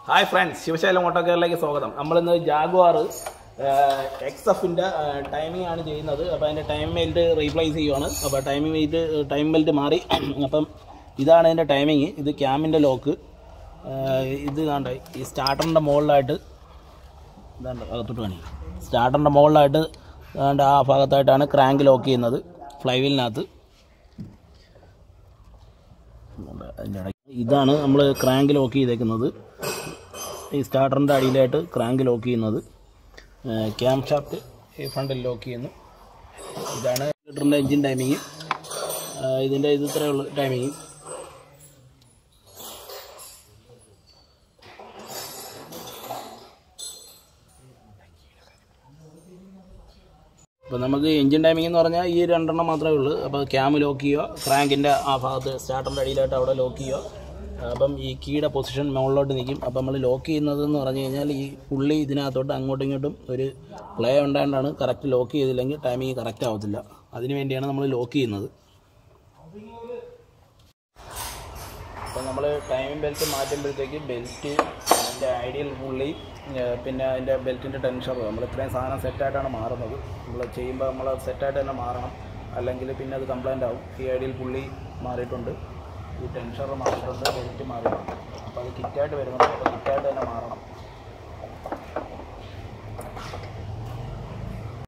hi friends ശിവശൈലം ഓട്ടോക്കാരിലേക്ക് സ്വാഗതം നമ്മളിന്ന് Jaguar X എഫിൻ്റെ ടൈമിംഗ് ആണ് ചെയ്യുന്നത് അപ്പോൾ അതിൻ്റെ ടൈം ബെൽറ്റ് റീപ്ലേസ് ചെയ്യുവാണ് അപ്പോൾ ടൈമിംഗ് ബെൽറ്റ് ടൈം ബെൽറ്റ് മാറി അപ്പം ഇതാണ് അതിൻ്റെ ടൈമിങ് ഇത് ക്യാമിൻ്റെ ലോക്ക് ഇത് കണ്ട ഈ സ്റ്റാർട്ടറിൻ്റെ മുകളിലായിട്ട് ഇതാണ്ട് അകത്തോട്ട് കാണിക്കും സ്റ്റാർട്ടറിൻ്റെ മുകളിലായിട്ട് ഏതാണ്ട് ആ ഭാഗത്തായിട്ടാണ് ക്രാങ്ക് ലോക്ക് ചെയ്യുന്നത് ഫ്ലൈവീലിനകത്ത് അതിൻ്റെ ഇടയ്ക്ക് ഇതാണ് നമ്മൾ ക്രാങ്ക് ലോക്ക് ചെയ്തേക്കുന്നത് ഈ സ്റ്റാർട്ടറിൻ്റെ അടിയിലായിട്ട് ക്രാങ്ക് ലോക്ക് ചെയ്യുന്നത് ക്യാം ഷാഫ്റ്റ് ഈ ഫ്രണ്ടിൽ ലോക്ക് ചെയ്യുന്നു ഇതാണ് ലിറ്ററിൻ്റെ എൻജിൻ ടൈമിങ് ഇതിൻ്റെ ഇത് ഇത്രയേ ഉള്ളൂ ടൈമിങ് അപ്പോൾ നമുക്ക് എഞ്ചിൻ ടൈമിംഗ് എന്ന് പറഞ്ഞാൽ ഈ രണ്ടെണ്ണം മാത്രമേ ഉള്ളൂ അപ്പോൾ ക്യാം ലോക്ക് ചെയ്യുക ക്രാങ്കിൻ്റെ ആ ഭാഗത്ത് സ്റ്റാർട്ടറിൻ്റെ അടിയിലായിട്ട് അവിടെ ലോക്ക് ചെയ്യുക അപ്പം ഈ കീയുടെ പൊസിഷൻ മുകളിലോട്ട് നിൽക്കും അപ്പം നമ്മൾ ലോക്ക് ചെയ്യുന്നത് എന്ന് പറഞ്ഞു കഴിഞ്ഞാൽ ഈ പുള്ളി ഇതിനകത്തോട്ട് അങ്ങോട്ടും ഇങ്ങോട്ടും ഒരു പ്ലേ ഉണ്ടായതുകൊണ്ടാണ് കറക്റ്റ് ലോക്ക് ചെയ്തില്ലെങ്കിൽ ടൈമിങ് കറക്റ്റ് ആവത്തില്ല അതിന് വേണ്ടിയാണ് നമ്മൾ ലോക്ക് ചെയ്യുന്നത് അപ്പോൾ നമ്മൾ ടൈമിംഗ് ബെൽറ്റ് മാറ്റുമ്പോഴത്തേക്ക് ബെൽറ്റ് അതിൻ്റെ ഐഡിയൽ പുള്ളി ഏഹ് പിന്നെ അതിൻ്റെ ബെൽറ്റിൻ്റെ ടെൻഷർ നമ്മൾ ഇത്രയും സാധനം സെറ്റായിട്ടാണ് മാറുന്നത് നമ്മൾ ചെയ്യുമ്പോൾ നമ്മൾ സെറ്റായിട്ട് തന്നെ മാറണം അല്ലെങ്കിൽ പിന്നെ അത് കംപ്ലൈൻ്റ് ആവും ഈ ഐഡിയൽ പുള്ളി മാറിയിട്ടുണ്ട് ഈ ടെൻഷർ മാറിയിട്ടുണ്ട് ബെൽറ്റ് മാറിയിട്ടുണ്ട് അപ്പോൾ അത് കിറ്റായിട്ട് വരുന്നുണ്ട് അപ്പോൾ കിറ്റായിട്ട് തന്നെ മാറണം